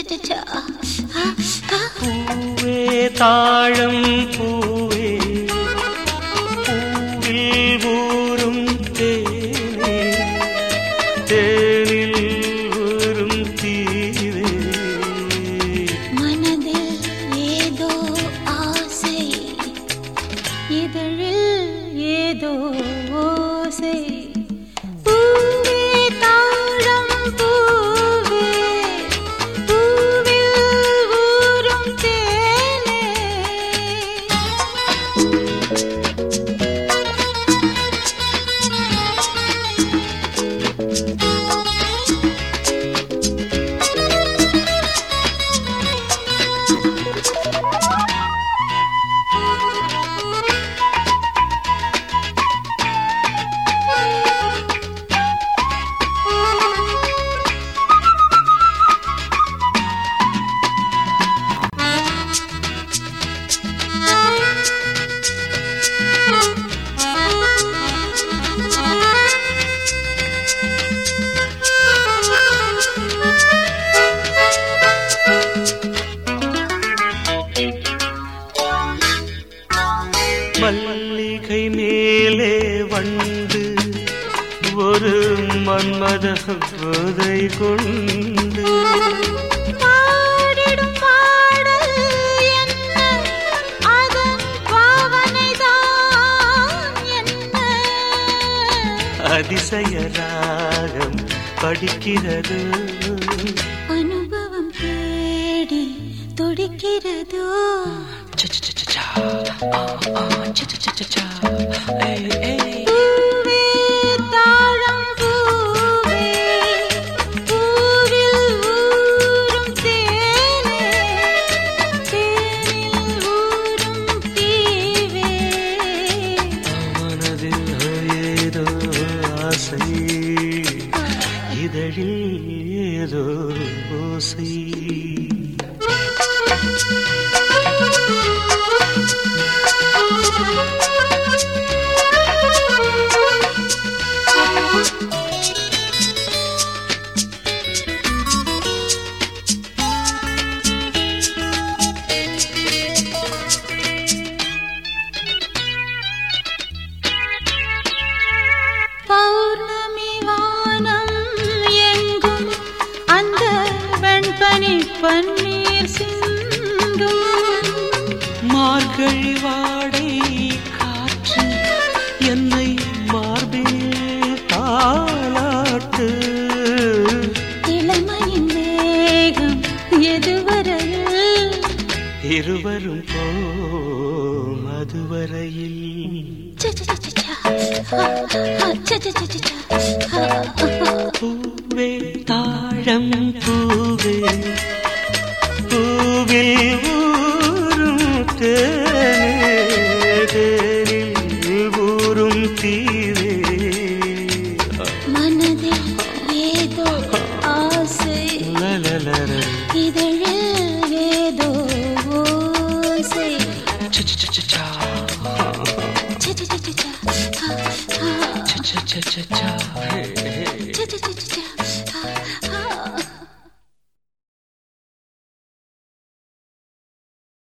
சச்சச்சா. ஆ, ஆ. பூவே தாழம் பூவே பூவில் ஊரும் தேனே தேனில் ஊரும் தீவே மனதில் ஏதோ ஆசை இதழில் ஏதோ ஓசை பூவே தாழம் பூவே பூவில் ஊரும் தேனே மல்லிகை மேலே வந்து ஒரு மன்மத போதை கொண்டு பாடிடும் பாடல் என்ன அதன் பாவனைதான் என்ன அதிசய ராகம் படிக்கிறது அனுபவம் தேடி துடிக்கிறதோ பூவே தாழம் பூவே பூவில் ஊரும் தேனே தேனில் ஊரும் தீவே மனதில் ஏதோ ஆசை இதழில் ஏதோ ஓசை பௌர்ணமி வானம் எங்கும் அந்த வெண்பனி பன்னீர் சிந்தும் மார்கழி வாடை காற்று என்னை மார்பில் தாளாட்டு இளமையின் வேகம் எதுவரையில் இருவரும் போம் அதுவரையில் சச்சச்சச்சா. ஆ, ஆ, சச்சச்சச்சா. ஆ, ஆ, ஆ. பூவே தாழம் பூவே பூவில் ஊரும் தேனே தேனில் ஊரும் தீவே மனதில் ஏதோ ஆசை லலலல. இதழில் ஏதோ ஓசை சச்சச்சச்சா. சச்சச்சச்சா. ஆ, ஆ. சச்சச்சச்சா.